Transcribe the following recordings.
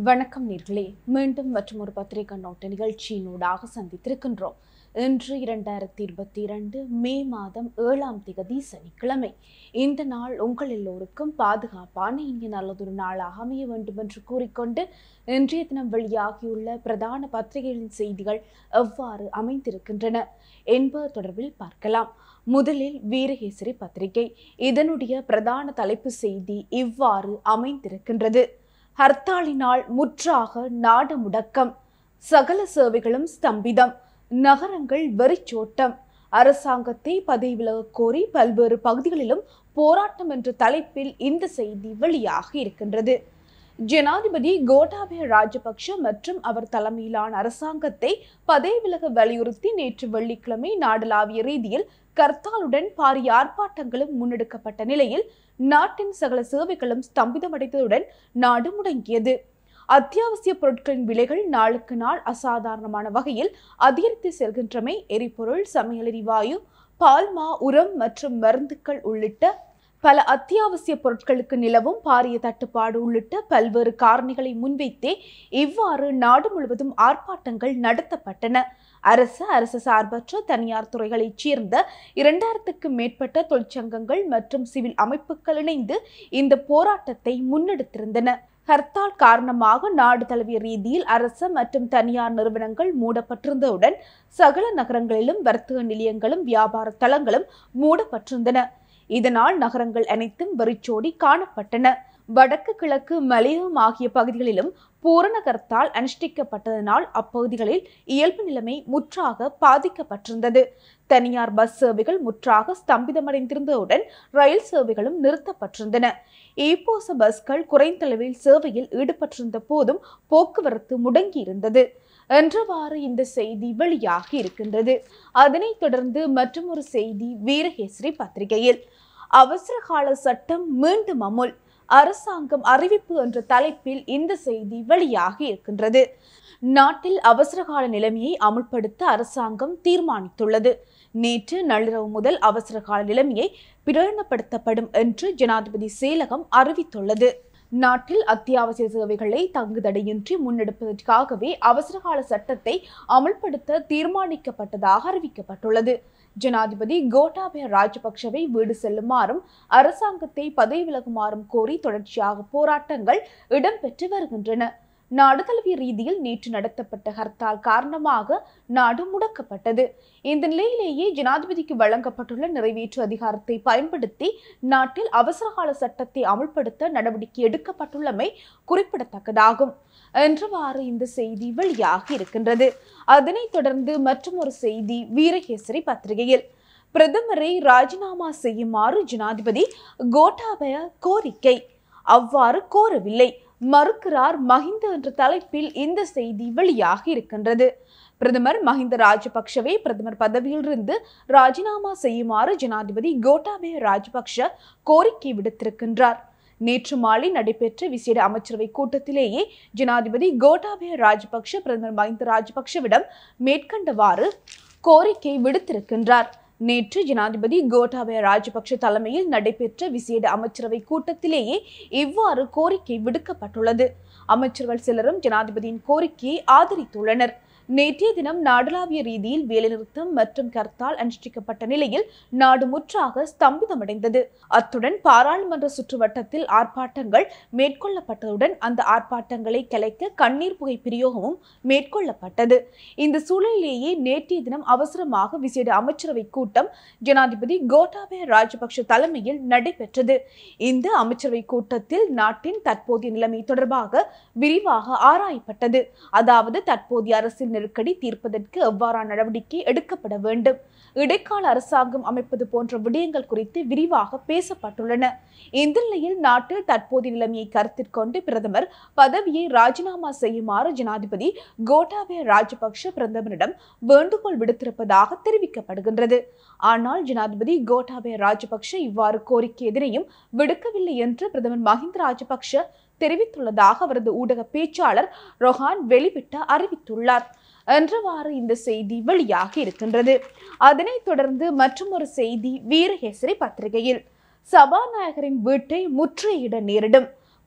வணக்கம் நேர்களே மீண்டும் மற்றும் ஒரு பத்திரிகை கண்ணோட்ட நிகழ்ச்சியினூடாக சந்தித்திருக்கின்றோம் இன்று இரண்டாயிரத்தி இருபத்தி இரண்டு மே மாதம் ஏழாம் திகதி சனிக்கிழமை இந்த நாள் உங்கள் எல்லோருக்கும் பாதுகாப்பான இனிய நல்லதொரு நாளாக அமைய வேண்டும் என்று கூறிக்கொண்டு இன்றைய தினம் வெளியாகியுள்ள பிரதான பத்திரிகைகளின் செய்திகள் எவ்வாறு அமைந்திருக்கின்றன என்பது தொடர்பில் பார்க்கலாம் முதலில் வீரகேசரி பத்திரிகை இதனுடைய பிரதான தலைப்பு செய்தி இவ்வாறு அமைந்திருக்கின்றது ஹர்த்தாலினால் முற்றாக நாடு முடக்கம் சகல சேவைகளும் ஸ்தம்பிதம் நகரங்கள் வெறிச்சோட்டம் அரசாங்கத்தை பதவி விலகக் கோரி பல்வேறு பகுதிகளிலும் போராட்டம் என்ற தலைப்பில் இந்த செய்தி வெளியாகி இருக்கின்றது ஜனாதிபதி கோட்டாபய ராஜபக்ஷ மற்றும் அவர் தலைமையிலான அரசாங்கத்தை பதவி விலக வலியுறுத்தி நேற்று வெள்ளிக்கிழமை நாடளாவிய ரீதியில் கர்த்தாலுடன் பாரிய ஆர்ப்பாட்டங்களும் முன்னெடுக்கப்பட்ட நிலையில் நாட்டின் சகல சேவைகளும் ஸ்தம்பிதமடைந்ததுடன் நாடு முடங்கியது அத்தியாவசிய பொருட்களின் விலைகள் நாளுக்கு நாள் அசாதாரணமான வகையில் அதிகரித்து செல்கின்றமை எரிபொருள் சமையல் எரிவாயு பால்மா உரம் மற்றும் மருந்துகள் உள்ளிட்ட பல அத்தியாவசிய பொருட்களுக்கு நிலவும் பாரிய தட்டுப்பாடு உள்ளிட்ட பல்வேறு காரணிகளை முன்வைத்தே இவ்வாறு நாடு முழுவதும் ஆர்ப்பாட்டங்கள் நடத்தப்பட்டன அரசு அரசு சார்பற்ற தனியார் துறைகளைச் சேர்ந்த இரண்டாயிரத்துக்கும் மேற்பட்ட தொழிற்சங்கங்கள் மற்றும் சிவில் அமைப்புகள் இணைந்து இந்த போராட்டத்தை முன்னெடுத்திருந்தன ஹர்த்தால் காரணமாக நாடு தழுவிய ரீதியில் அரசு மற்றும் தனியார் நிறுவனங்கள் மூடப்பட்டிருந்ததுடன் சகல நகரங்களிலும் வர்த்தக நிலையங்களும் வியாபார தளங்களும் மூடப்பட்டிருந்தன இதனால் நகரங்கள் அனைத்தும் வெறிச்சோடி காணப்பட்டன வடக்கு கிழக்கு மலையகம் ஆகிய பகுதிகளிலும் பூரண கர்த்தால் அனுஷ்டிக்கப்பட்டதனால் அப்பகுதிகளில் இயல்பு நிலைமை முற்றாக பாதிக்கப்பட்டிருந்தது தனியார் பஸ் சேவைகள் முற்றாக ஸ்தம்பிதமடைந்திருந்ததுடன் ரயில் சேவைகளும் நிறுத்தப்பட்டிருந்தன ஈப்போச பஸ்கள் குறைந்த அளவில் சேவையில் ஈடுபட்டிருந்த போதும் போக்குவரத்து முடங்கியிருந்தது என்றவாறு இந்த செய்தி வெளியாகி இருக்கின்றது அதனைத் தொடர்ந்து மற்றொரு செய்தி வீரகேசரி பத்திரிகையில் அவசர கால சட்டம் மீண்டும் அமுல் அரசாங்கம் அறிவிப்பு என்ற தலைப்பில் இந்த செய்தி வெளியாகி இருக்கின்றது நாட்டில் அவசரகால நிலைமையை அமுல்படுத்த அரசாங்கம் தீர்மானித்துள்ளது நேற்று நள்ளிரவு முதல் அவசரகால நிலைமையை பிரகடனப்படுத்தப்படும் என்று ஜனாதிபதி செயலகம் அறிவித்துள்ளது நாட்டில் அத்தியாவசிய சேவைகளை தங்குதடையின்றி முன்னெடுப்பதற்காகவே அவசரகால சட்டத்தை அமல்படுத்த தீர்மானிக்கப்பட்டதாக அறிவிக்கப்பட்டுள்ளது ஜனாதிபதி கோட்டாபய ராஜபக்ஷவை வீடு செல்லுமாறும் அரசாங்கத்தை பதவி விலகுமாறும் கோரி தொடர்ச்சியாக போராட்டங்கள் இடம்பெற்று வருகின்றன நாடு தழுவிய ரீதியில் நேற்று நடத்தப்பட்ட ஹர்த்தால் காரணமாக நாடு முடக்கப்பட்டது இந்த நிலையிலேயே ஜனாதிபதிக்கு வழங்கப்பட்டுள்ள நிறைவேற்று அதிகாரத்தை பயன்படுத்தி நாட்டில் அவசரகால சட்டத்தை அமல்படுத்த நடவடிக்கை எடுக்கப்பட்டுள்ளமை குறிப்பிடத்தக்கதாகும் என்றவாறு இந்த செய்தி வெளியாகி இருக்கின்றது அதனைத் தொடர்ந்து மற்றொரு செய்தி வீரகேசரி பத்திரிகையில் பிரதமரை ராஜினாமா செய்யுமாறு ஜனாதிபதி கோட்டாபய கோரிக்கை அவ்வாறு கோரவில்லை மறுக்கிறார் மஹிந்த என்ற தலைப்பில் இந்த செய்தி வெளியாகி இருக்கின்றது பிரதமர் மஹிந்த ராஜபக்ஷவை பிரதமர் பதவியிலிருந்து ராஜினாமா செய்யுமாறு ஜனாதிபதி கோட்டாபய ராஜபக்ஷ கோரிக்கை விடுத்திருக்கின்றார் நேற்று மாலை நடைபெற்ற விசேட அமைச்சரவை கூட்டத்திலேயே ஜனாதிபதி கோட்டாபய ராஜபக்ஷ பிரதமர் மஹிந்த ராஜபக்ஷவிடம் மேற்கண்டவாறு கோரிக்கை விடுத்திருக்கின்றார் நேற்று ஜனாதிபதி கோட்டாபய ராஜபக்ஷ தலைமையில் நடைபெற்ற விசேட அமைச்சரவை கூட்டத்திலேயே இவ்வாறு கோரிக்கை விடுக்கப்பட்டுள்ளது அமைச்சர்கள் சிலரும் ஜனாதிபதியின் கோரிக்கையை ஆதரித்துள்ளனர் நேற்றைய தினம் நாடளாவிய ரீதியில் வேலைநிறுத்தம் மற்றும் கர்த்தால் அனுஷ்டிக்கப்பட்ட நிலையில் நாடு முற்றாக ஸ்தம்பிதமடைந்தது அத்துடன் பாராளுமன்ற சுற்றுவட்டத்தில் ஆர்ப்பாட்டங்கள் மேற்கொள்ளப்பட்டதுடன் அந்த ஆர்ப்பாட்டங்களை கலைக்க கண்ணீர் புகை பிரயோகமும் மேற்கொள்ளப்பட்டது இந்த சூழலிலேயே நேற்றைய தினம் அவசரமாக விசேட அமைச்சரவை கூட்டம் ஜனாதிபதி கோட்டாபய ராஜபக்ஷ தலைமையில் நடைபெற்றது இந்த அமைச்சரவை கூட்டத்தில் நாட்டின் தற்போதைய நிலைமை தொடர்பாக விரிவாக ஆராயப்பட்டது அதாவது தற்போதைய அரசியல் நெருக்கடி தீர்ப்பதற்கு எவ்வாறான நடவடிக்கை எடுக்கப்பட வேண்டும் இடைக்கால அரசாங்கம் அமைப்பது போன்ற விடயங்கள் குறித்து விரிவாக பேசப்பட்டுள்ளன இந்த நிலையில் நாட்டில் தற்போதைய நிலைமையை கருத்தில் கொண்டு பிரதமர் பதவியை ராஜினாமா செய்யுமாறு ஜனாதிபதி கோட்டாபய ராஜபக்ஷ பிரதமரிடம் வேண்டுகோள் விடுத்திருப்பதாக தெரிவிக்கப்படுகின்றது ஆனால் ஜனாதிபதி கோட்டாபய ராஜபக்ஷ இவ்வாறு கோரிக்கை எதனையும் விடுக்கவில்லை என்று பிரதமர் மஹிந்த ராஜபக்ஷ தெரிவித்துள்ளதாக அவரது ஊடக பேச்சாளர் ரொஹான் வெளிவிட்ட அறிவித்துள்ளார் என்றவாறு இந்த செய்தி வெளியாகி இருக்கின்றது அதனைத் தொடர்ந்து மற்றொரு செய்தி வீரகேசரி பத்திரிகையில் சபாநாயகரின் வீட்டை முற்றுகையிட நேரிடும்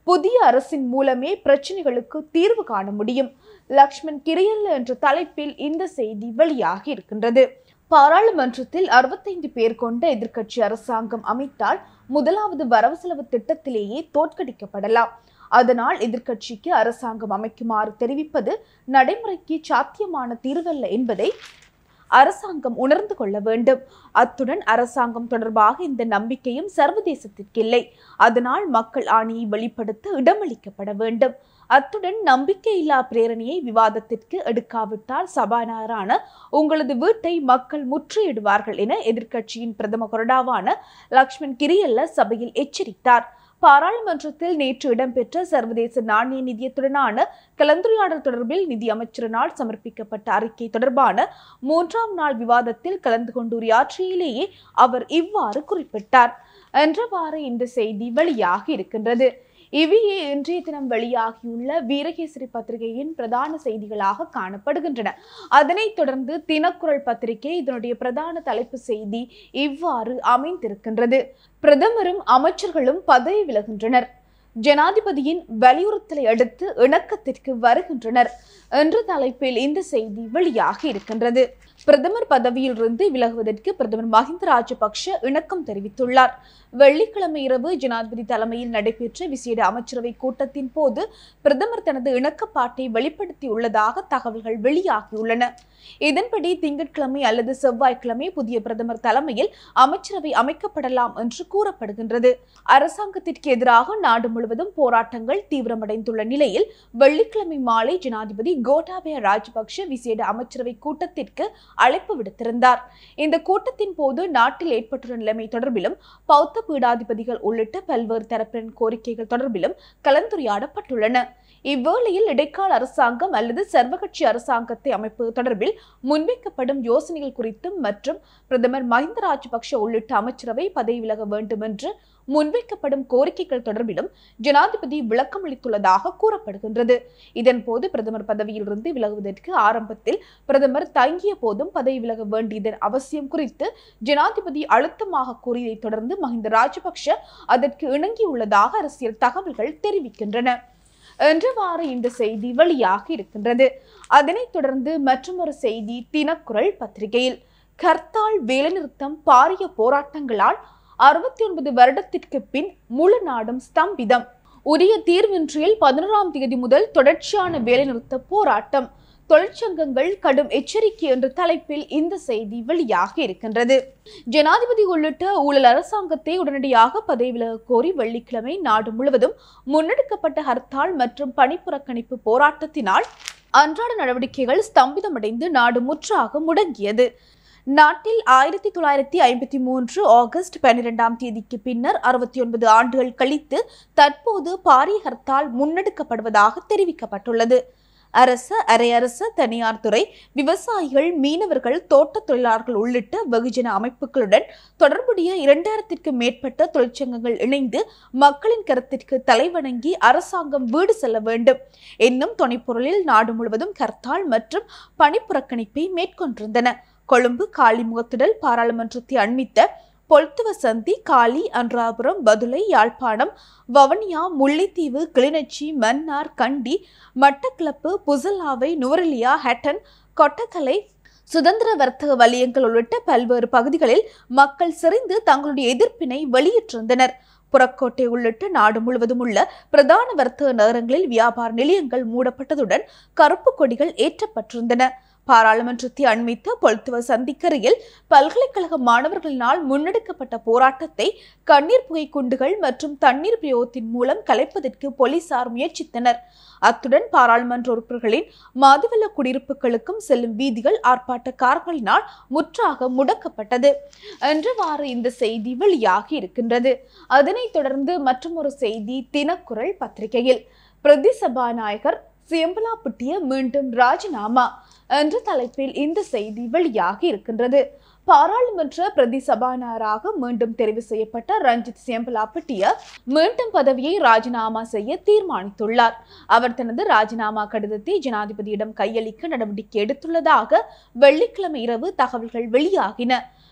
புதிய அரசின் மூலமே பிரச்சனைகளுக்கு தீர்வு காண முடியும் லக்ஷ்மண் கிரியல்ல என்ற தலைப்பில் இந்த செய்தி வெளியாகி இருக்கின்றது பாராளுமன்றத்தில் அறுபத்தைந்து பேர் கொண்ட எதிர்க்கட்சி அரசாங்கம் அமைத்தால் முதலாவது வரவு செலவு திட்டத்திலேயே தோற்கடிக்கப்படலாம் அதனால் எதிர்க்கட்சிக்கு அரசாங்கம் அமைக்குமாறு தெரிவிப்பது நடைமுறைக்கு சாத்தியமான தீர்வல்ல என்பதை அரசாங்கம் உணர்ந்து கொள்ள வேண்டும் அத்துடன் அரசாங்கம் தொடர்பாக இந்த நம்பிக்கையும் சர்வதேசத்திற்கில்லை அதனால் மக்கள் ஆணையை வெளிப்படுத்த இடமளிக்கப்பட வேண்டும் அத்துடன் நம்பிக்கையில்லா பிரேரணையை விவாதத்திற்கு எடுக்காவிட்டால் சபாநாயகரான உங்களது வீட்டை மக்கள் முற்றுகையிடுவார்கள் என எதிர்க்கட்சியின் பிரதம கொறடாவான லக்ஷ்மண் கிரியல்ல சபையில் எச்சரித்தார் பாராளுமன்றத்தில் நேற்று இடம்பெற்ற சர்வதேச நாணய நிதியத்துடனான கலந்துரையாடல் தொடர்பில் நிதி அமைச்சரினால் சமர்ப்பிக்கப்பட்ட அறிக்கை தொடர்பான மூன்றாம் நாள் விவாதத்தில் கலந்து கொண்டு உரையாற்றியிலேயே அவர் இவ்வாறு குறிப்பிட்டார் என்றவாறு இந்த செய்தி வெளியாகி இருக்கின்றது இவையே இன்றைய தினம் வெளியாகியுள்ள வீரகேசரி பத்திரிகையின் பிரதான செய்திகளாக காணப்படுகின்றன அதனைத் தொடர்ந்து தினக்குரல் பத்திரிகை இதனுடைய பிரதான தலைப்பு செய்தி இவ்வாறு அமைந்திருக்கின்றது பிரதமரும் அமைச்சர்களும் பதவி விலகின்றனர் ஜனாதிபதியின் வலியுறுத்தலை அடுத்து இணக்கத்திற்கு வருகின்றனர் என்ற தலைப்பில் இந்த செய்தி வெளியாகி இருக்கின்றது பிரதமர் பதவியிலிருந்து விலகுவதற்கு பிரதமர் மஹிந்த ராஜபக்ஷ இணக்கம் தெரிவித்துள்ளார் வெள்ளிக்கிழமை இரவு ஜனாதிபதி தலைமையில் நடைபெற்ற விசேட அமைச்சரவை கூட்டத்தின் போது பிரதமர் தனது இணக்கப்பாட்டை வெளிப்படுத்தியுள்ளதாக தகவல்கள் வெளியாகியுள்ளன இதன்படி திங்கட்கிழமை அல்லது செவ்வாய்க்கிழமை புதிய பிரதமர் தலைமையில் அமைச்சரவை அமைக்கப்படலாம் என்று கூறப்படுகின்றது அரசாங்கத்திற்கு எதிராக நாடு முழுவதும் போராட்டங்கள் தீவிரமடைந்துள்ள நிலையில் வெள்ளிக்கிழமை மாலை ஜனாதிபதி கோட்டாபய ராஜபக்ஷ விசேட அமைச்சரவை கூட்டத்திற்கு அழைப்பு விடுத்திருந்தார் இந்த கூட்டத்தின் போது நாட்டில் ஏற்பட்டுள்ள நிலைமை தொடர்பிலும் பௌத்த பீடாதிபதிகள் உள்ளிட்ட பல்வேறு தரப்பின் கோரிக்கைகள் தொடர்பிலும் கலந்துரையாடப்பட்டுள்ளன இவ்வேளையில் இடைக்கால அரசாங்கம் அல்லது சர்வகட்சி அரசாங்கத்தை அமைப்பது தொடர்பில் முன்வைக்கப்படும் யோசனைகள் குறித்தும் மற்றும் பிரதமர் மஹிந்த ராஜபக்ஷ உள்ளிட்ட அமைச்சரவை பதவி விலக வேண்டும் என்று முன்வைக்கப்படும் கோரிக்கைகள் தொடர்பிலும் ஜனாதிபதி விளக்கம் அளித்துள்ளதாக கூறப்படுகின்றது இதன்போது பிரதமர் பதவியிலிருந்து விலகுவதற்கு ஆரம்பத்தில் பிரதமர் தங்கிய போதும் பதவி விலக வேண்டியதன் அவசியம் குறித்து ஜனாதிபதி அழுத்தமாக கூறியதைத் தொடர்ந்து மஹிந்த ராஜபக்ஷ அதற்கு இணங்கியுள்ளதாக அரசியல் தகவல்கள் தெரிவிக்கின்றன என்றவாறு இந்த செய்தி வெளியாகி இருக்கின்றது அதனைத் தொடர்ந்து மற்றொரு செய்தி தினக்குரல் பத்திரிகையில் கர்த்தால் வேலைநிறுத்தம் பாரிய போராட்டங்களால் அறுபத்தி ஒன்பது வருடத்திற்கு பின் முழு நாடும் ஸ்தம்பிதம் உரிய தீர்வின்றியில் பதினோராம் தேதி முதல் தொடர்ச்சியான வேலைநிறுத்த போராட்டம் தொழிற்சங்கங்கள் கடும் எச்சரிக்கை என்ற தலைப்பில் இந்த செய்தி வெளியாகி இருக்கின்றது ஜனாதிபதி உள்ளிட்ட ஊழல் அரசாங்கத்தை உடனடியாக பதவி விலக கோரி வெள்ளிக்கிழமை நாடு முழுவதும் முன்னெடுக்கப்பட்ட ஹர்த்தால் மற்றும் பணிப்புறக்கணிப்பு போராட்டத்தினால் அன்றாட நடவடிக்கைகள் ஸ்தம்பிதமடைந்து நாடு முற்றாக முடங்கியது நாட்டில் ஆயிரத்தி தொள்ளாயிரத்தி ஐம்பத்தி மூன்று ஆகஸ்ட் பன்னிரெண்டாம் தேதிக்கு பின்னர் அறுபத்தி ஒன்பது ஆண்டுகள் கழித்து தற்போது பாரிய ஹர்த்தால் முன்னெடுக்கப்படுவதாக தெரிவிக்கப்பட்டுள்ளது அரசு அரையரசு தனியார் துறை விவசாயிகள் மீனவர்கள் தோட்டத் தொழிலாளர்கள் உள்ளிட்ட வெகுஜன அமைப்புகளுடன் தொடர்புடைய இரண்டாயிரத்திற்கும் மேற்பட்ட தொழிற்சங்கங்கள் இணைந்து மக்களின் கருத்திற்கு தலைவணங்கி அரசாங்கம் வீடு செல்ல வேண்டும் என்னும் துணைப்பொருளில் நாடு முழுவதும் கர்த்தால் மற்றும் பணிப்புறக்கணிப்பை மேற்கொண்டிருந்தன கொழும்பு காளிமுகத்திடல் பாராளுமன்றத்தை அண்மித்த பொல்துவ சந்தி காலி அன்றாபுரம் பதுளை யாழ்ப்பாணம் வவனியா முல்லைத்தீவு கிளிநொச்சி மன்னார் கண்டி மட்டக்களப்பு புசல்லாவை நுவரெலியா ஹட்டன் கொட்டக்கலை சுதந்திர வர்த்தக வலயங்கள் உள்ளிட்ட பல்வேறு பகுதிகளில் மக்கள் செறிந்து தங்களுடைய எதிர்ப்பினை வெளியிட்டிருந்தனர் புறக்கோட்டை உள்ளிட்ட நாடு முழுவதும் உள்ள பிரதான வர்த்தக நகரங்களில் வியாபார நிலையங்கள் மூடப்பட்டதுடன் கருப்பு கொடிகள் ஏற்றப்பட்டிருந்தன பாராளுமன்றத்தை அண்மித்த பொல்துவ சந்திக்கரையில் பல்கலைக்கழக மாணவர்களினால் முன்னெடுக்கப்பட்ட போராட்டத்தை கண்ணீர் புகை குண்டுகள் மற்றும் தண்ணீர் பிரயோகத்தின் மூலம் கலைப்பதற்கு போலீசார் முயற்சித்தனர் அத்துடன் பாராளுமன்ற உறுப்பினர்களின் மதுவெல்ல குடியிருப்புகளுக்கும் செல்லும் வீதிகள் ஆர்ப்பாட்டக்காரர்களினால் முற்றாக முடக்கப்பட்டது என்றவாறு இந்த செய்தி வெளியாகி இருக்கின்றது அதனைத் தொடர்ந்து மற்றொரு செய்தி தினக்குரல் பத்திரிகையில் பிரதி சபாநாயகர் சியம்பலாப்புட்டிய மீண்டும் ராஜினாமா என்ற தலைப்பில் இந்த செய்தி வெளியாகி இருக்கின்றது பாராளுமன்ற பிரதி சபாநாயகராக மீண்டும் தெரிவு செய்யப்பட்ட ரஞ்சித் சியம்பலாப்பட்டிய மீண்டும் பதவியை ராஜினாமா செய்ய தீர்மானித்துள்ளார் அவர் தனது ராஜினாமா கடிதத்தை ஜனாதிபதியிடம் கையளிக்க நடவடிக்கை எடுத்துள்ளதாக வெள்ளிக்கிழமை இரவு தகவல்கள் வெளியாகின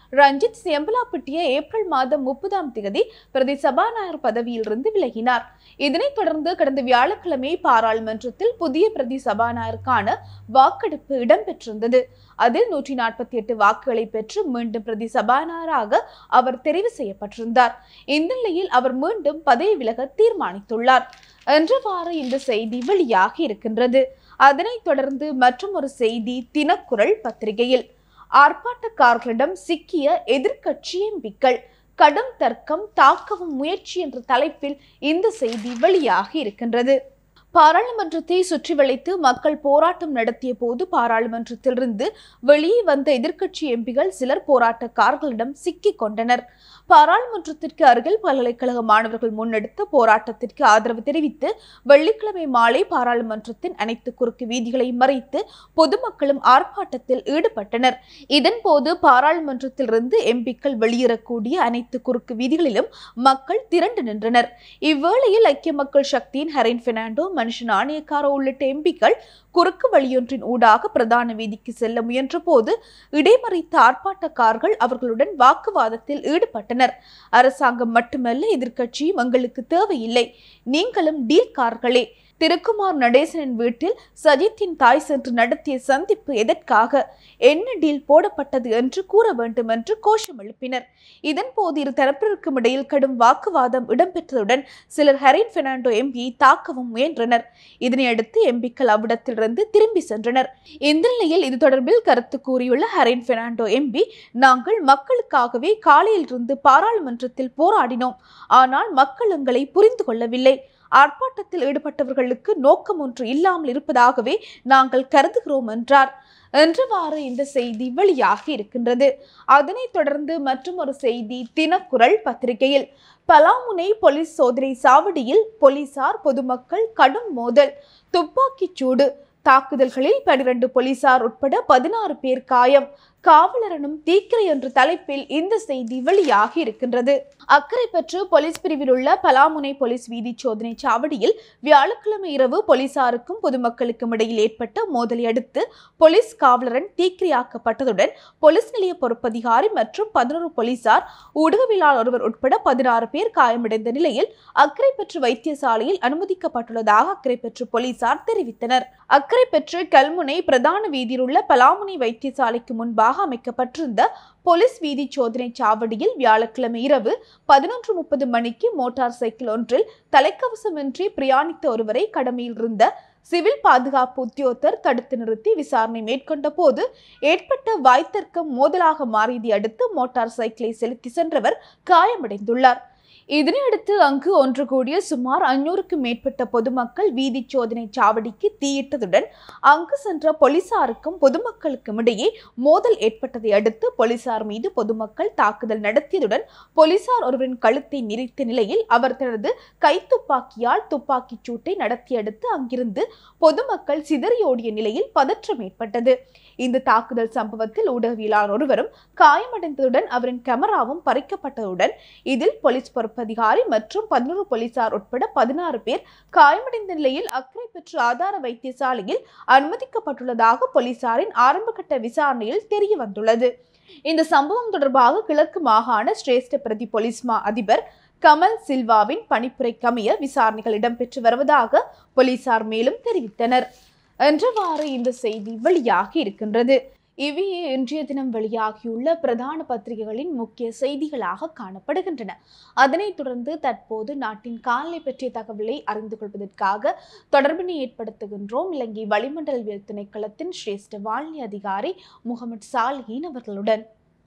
ரஞ்சித் சியம்பலாப்பட்டிய ஏப்ரல் மாதம் முப்பதாம் தேதி பிரதி சபாநாயகர் பதவியிலிருந்து விலகினார் இதனைத் தொடர்ந்து கடந்த வியாழக்கிழமை பாராளுமன்றத்தில் புதிய பிரதி சபாநாயகருக்கான வாக்கெடுப்பு இடம்பெற்றிருந்தது அதில் நூற்றி நாற்பத்தி எட்டு வாக்குகளை பெற்று மீண்டும் பிரதி சபாநாயகராக அவர் தெரிவு செய்யப்பட்டிருந்தார் இந்த நிலையில் அவர் மீண்டும் பதவி விலக தீர்மானித்துள்ளார் என்றவாறு இந்த செய்தி வெளியாகி இருக்கின்றது அதனைத் தொடர்ந்து மற்றும் ஒரு செய்தி தினக்குரல் பத்திரிகையில் ஆர்ப்பாட்டக்காரர்களிடம் சிக்கிய எதிர்க்கட்சி எம்பிக்கள் கடும் தர்க்கம் தாக்கவும் முயற்சி என்ற தலைப்பில் இந்த செய்தி வெளியாகி இருக்கின்றது பாராளுமன்றத்தை சுற்றி வளைத்து மக்கள் போராட்டம் நடத்திய போது பாராளுமன்றத்திலிருந்து வெளியே வந்த எதிர்க்கட்சி எம்பிகள் சிலர் போராட்டக்காரர்களிடம் சிக்கிக் கொண்டனர் பாராளுமன்றத்திற்கு அருகில் பல்கலைக்கழக மாணவர்கள் முன்னெடுத்த போராட்டத்திற்கு ஆதரவு தெரிவித்து வெள்ளிக்கிழமை மாலை பாராளுமன்றத்தின் அனைத்து குறுக்கு வீதிகளை மறைத்து பொதுமக்களும் ஆர்ப்பாட்டத்தில் ஈடுபட்டனர் இதன்போது பாராளுமன்றத்திலிருந்து எம்பிக்கள் வெளியேறக்கூடிய அனைத்து குறுக்கு வீதிகளிலும் மக்கள் திரண்டு நின்றனர் இவ்வேளையில் ஐக்கிய மக்கள் சக்தியின் ஹரின் பெர்னாண்டோ மனுஷன் ஆணையக்காரோ உள்ளிட்ட எம்பிக்கள் குறுக்கு வழியொன்றின் ஊடாக பிரதான வீதிக்கு செல்ல முயன்ற போது இடைமறித்த ஆர்ப்பாட்டக்காரர்கள் அவர்களுடன் வாக்குவாதத்தில் ஈடுபட்டனர் அரசாங்கம் மட்டுமல்ல எதிர்க்கட்சியும் எங்களுக்கு தேவையில்லை நீங்களும் டீல்கார்களே திருக்குமார் நடேசனின் வீட்டில் சஜித்தின் தாய் சென்று நடத்திய சந்திப்பு எதற்காக என்ன டீல் போடப்பட்டது என்று கூற வேண்டும் என்று கோஷம் எழுப்பினர் இதன்போது இரு தரப்பிற்கும் இடையில் கடும் வாக்குவாதம் இடம்பெற்றதுடன் சிலர் ஹரின் பெர்னாண்டோ எம்பியை தாக்கவும் முயன்றனர் இதனையடுத்து எம்பிக்கள் அவ்விடத்திலிருந்து திரும்பி சென்றனர் இந்த நிலையில் இது தொடர்பில் கருத்து கூறியுள்ள ஹரின் பெர்னாண்டோ எம்பி நாங்கள் மக்களுக்காகவே காலையிலிருந்து பாராளுமன்றத்தில் போராடினோம் ஆனால் மக்கள் எங்களை புரிந்து கொள்ளவில்லை ஆர்ப்பாட்டத்தில் ஈடுபட்டவர்களுக்கு நோக்கம் ஒன்று இல்லாமல் இருப்பதாகவே நாங்கள் கருதுகிறோம் என்றார் என்றவாறு இந்த செய்தி வெளியாகி இருக்கின்றது அதனைத் தொடர்ந்து மற்றும் ஒரு செய்தி தினக்குரல் பத்திரிகையில் பலாமுனை போலீஸ் சோதனை சாவடியில் போலீசார் பொதுமக்கள் கடும் மோதல் துப்பாக்கிச் சூடு தாக்குதல்களில் பனிரெண்டு போலீசார் உட்பட பதினாறு பேர் காயம் காவலரனும் தீக்கிரை என்ற தலைப்பில் இந்த செய்தி வெளியாகி இருக்கின்றது அக்கறை பெற்று போலீஸ் பிரிவில் உள்ள பலாமுனை போலீஸ் வீதி சோதனை சாவடியில் வியாழக்கிழமை இரவு போலீசாருக்கும் பொதுமக்களுக்கும் இடையில் ஏற்பட்ட மோதலை அடுத்து போலீஸ் காவலரன் தீக்கிரையாக்கப்பட்டதுடன் போலீஸ் நிலைய பொறுப்பதிகாரி மற்றும் பதினோரு போலீசார் ஊடகவியலாளர் ஒருவர் உட்பட பதினாறு பேர் காயமடைந்த நிலையில் அக்கறை பெற்று வைத்தியசாலையில் அனுமதிக்கப்பட்டுள்ளதாக அக்கறை பெற்று போலீசார் தெரிவித்தனர் அக்கறை பெற்று கல்முனை பிரதான வீதியில் உள்ள பலாமுனை வைத்தியசாலைக்கு முன்பாக அமைக்கப்பட்டிருந்த போலீஸ் வீதி சோதனை சாவடியில் வியாழக்கிழமை இரவு பதினொன்று முப்பது மணிக்கு மோட்டார் சைக்கிள் ஒன்றில் தலைக்கவசமின்றி பிரயாணித்த ஒருவரை கடமையில் இருந்த சிவில் பாதுகாப்பு உத்தியோகத்தர் தடுத்து நிறுத்தி விசாரணை மேற்கொண்ட போது ஏற்பட்ட வாய்த்தர்க்கம் மோதலாக மாறியதை அடுத்து மோட்டார் சைக்கிளை செலுத்தி சென்றவர் காயமடைந்துள்ளார் இதனையடுத்து அங்கு ஒன்று கூடிய சுமார் ஐநூறுக்கும் மேற்பட்ட பொதுமக்கள் வீதி சோதனை சாவடிக்கு தீயிட்டதுடன் அங்கு சென்ற போலீசாருக்கும் பொதுமக்களுக்கும் இடையே மோதல் ஏற்பட்டதை அடுத்து போலீசார் மீது பொதுமக்கள் தாக்குதல் நடத்தியதுடன் போலீசார் ஒருவரின் கழுத்தை நெரித்த நிலையில் அவர் தனது கைத்துப்பாக்கியால் துப்பாக்கிச் சூட்டை நடத்தியடுத்து அங்கிருந்து பொதுமக்கள் சிதறியோடிய நிலையில் பதற்றம் ஏற்பட்டது இந்த தாக்குதல் சம்பவத்தில் ஊடகவியலாளர் ஒருவரும் காயமடைந்ததுடன் அவரின் கேமராவும் பறிக்கப்பட்டதுடன் இதில் போலீஸ் பொறுப்பதிகாரி மற்றும் பதினோரு போலீசார் உட்பட பதினாறு பேர் காயமடைந்த நிலையில் அக்கறை பெற்று ஆதார வைத்தியசாலையில் அனுமதிக்கப்பட்டுள்ளதாக போலீசாரின் ஆரம்பகட்ட விசாரணையில் தெரிய வந்துள்ளது இந்த சம்பவம் தொடர்பாக கிழக்கு மாகாண சிரேஷ்ட பிரதி போலீஸ் மா அதிபர் கமல் சில்வாவின் பணிப்புரைக்கமைய விசாரணைகள் இடம்பெற்று வருவதாக போலீசார் மேலும் தெரிவித்தனர் என்றவாறு இந்த செய்தி வெளியாகி இருக்கின்றது இவையே இன்றைய தினம் வெளியாகியுள்ள பிரதான பத்திரிகைகளின் முக்கிய செய்திகளாக காணப்படுகின்றன அதனைத் தொடர்ந்து தற்போது நாட்டின் காலநிலை பற்றிய தகவலை அறிந்து கொள்வதற்காக தொடர்பினை ஏற்படுத்துகின்றோம் இலங்கை வளிமண்டலவியல் திணைக்களத்தின் சிரேஷ்ட வானிலை அதிகாரி முகமது சாலிஹின் அவர்களுடன்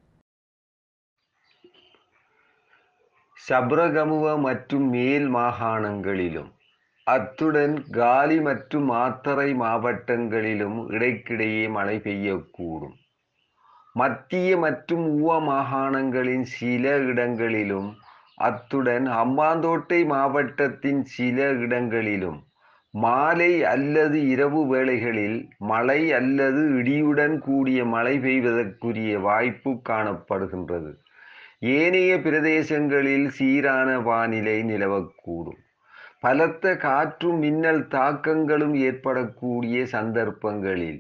சப்ரகமுவ மற்றும் மேல் மாகாணங்களிலும் அத்துடன் காலி மற்றும் மாத்தறை மாவட்டங்களிலும் இடைக்கிடையே மழை பெய்யக்கூடும் மத்திய மற்றும் ஊவ மாகாணங்களின் சில இடங்களிலும் அத்துடன் ஹம்பாந்தோட்டை மாவட்டத்தின் சில இடங்களிலும் மாலை அல்லது இரவு வேளைகளில் மழை அல்லது இடியுடன் கூடிய மழை பெய்வதற்குரிய வாய்ப்பு காணப்படுகின்றது ஏனைய பிரதேசங்களில் சீரான வானிலை நிலவக்கூடும் பலத்த காற்றும் மின்னல் தாக்கங்களும் ஏற்படக்கூடிய சந்தர்ப்பங்களில்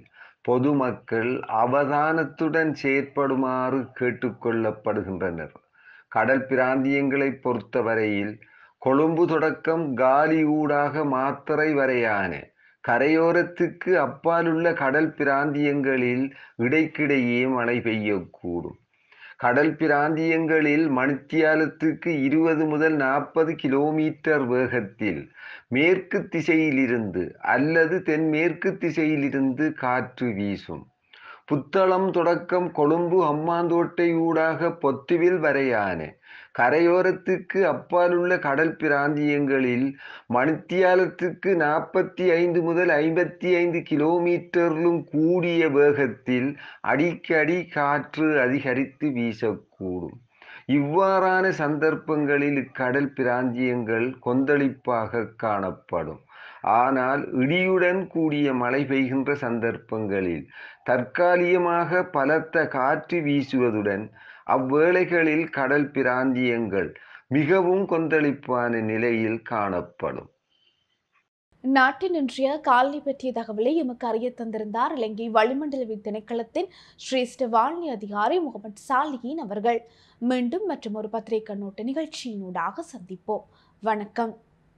பொதுமக்கள் அவதானத்துடன் செயற்படுமாறு கேட்டுக்கொள்ளப்படுகின்றனர் கடல் பிராந்தியங்களை பொறுத்தவரையில் கொழும்பு தொடக்கம் காலி ஊடாக மாத்தறை வரையான கரையோரத்துக்கு அப்பாலுள்ள கடல் பிராந்தியங்களில் இடைக்கிடையே மழை பெய்யக்கூடும் கடல் பிராந்தியங்களில் மணித்தியாலத்துக்கு இருபது முதல் நாற்பது கிலோமீட்டர் வேகத்தில் மேற்கு திசையிலிருந்து அல்லது தென்மேற்கு திசையிலிருந்து காற்று வீசும் புத்தளம் தொடக்கம் கொழும்பு அம்மாந்தோட்டை ஊடாக பொத்துவில் வரையான கரையோரத்துக்கு அப்பாலுள்ள கடல் பிராந்தியங்களில் மணித்தியாலத்துக்கு நாற்பத்தி ஐந்து முதல் ஐம்பத்தி ஐந்து கிலோமீட்டரிலும் கூடிய வேகத்தில் அடிக்கடி காற்று அதிகரித்து வீசக்கூடும் இவ்வாறான சந்தர்ப்பங்களில் இக்கடல் பிராந்தியங்கள் கொந்தளிப்பாக காணப்படும் ஆனால் இடியுடன் கூடிய மழை பெய்கின்ற சந்தர்ப்பங்களில் தற்காலிகமாக பலத்த காற்று வீசுவதுடன் அவ்வேளைகளில் கடல் பிராந்தியங்கள் மிகவும் கொந்தளிப்பான நிலையில் காணப்படும் நாட்டின் இன்றைய காலனி பற்றிய தகவலை எமக்கு அறிய தந்திருந்தார் இலங்கை வளிமண்டலவியல் திணைக்களத்தின் சிரேஷ்ட வானிலை அதிகாரி முகமது சாலியின் அவர்கள் மீண்டும் மற்றும் ஒரு பத்திரிகை கண்ணோட்ட நிகழ்ச்சியினூடாக சந்திப்போம் வணக்கம்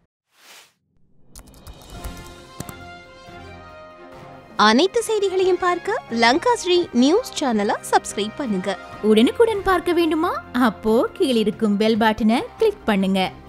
அனைத்து செய்திகளையும் பார்க்க லங்கா ஸ்ரீ நியூஸ் சேனலை சப்ஸ்கிரைப் பண்ணுங்க உடனுக்குடன் பார்க்க வேண்டுமா அப்போ கீழிருக்கும் பெல் பட்டனை கிளிக் பண்ணுங்க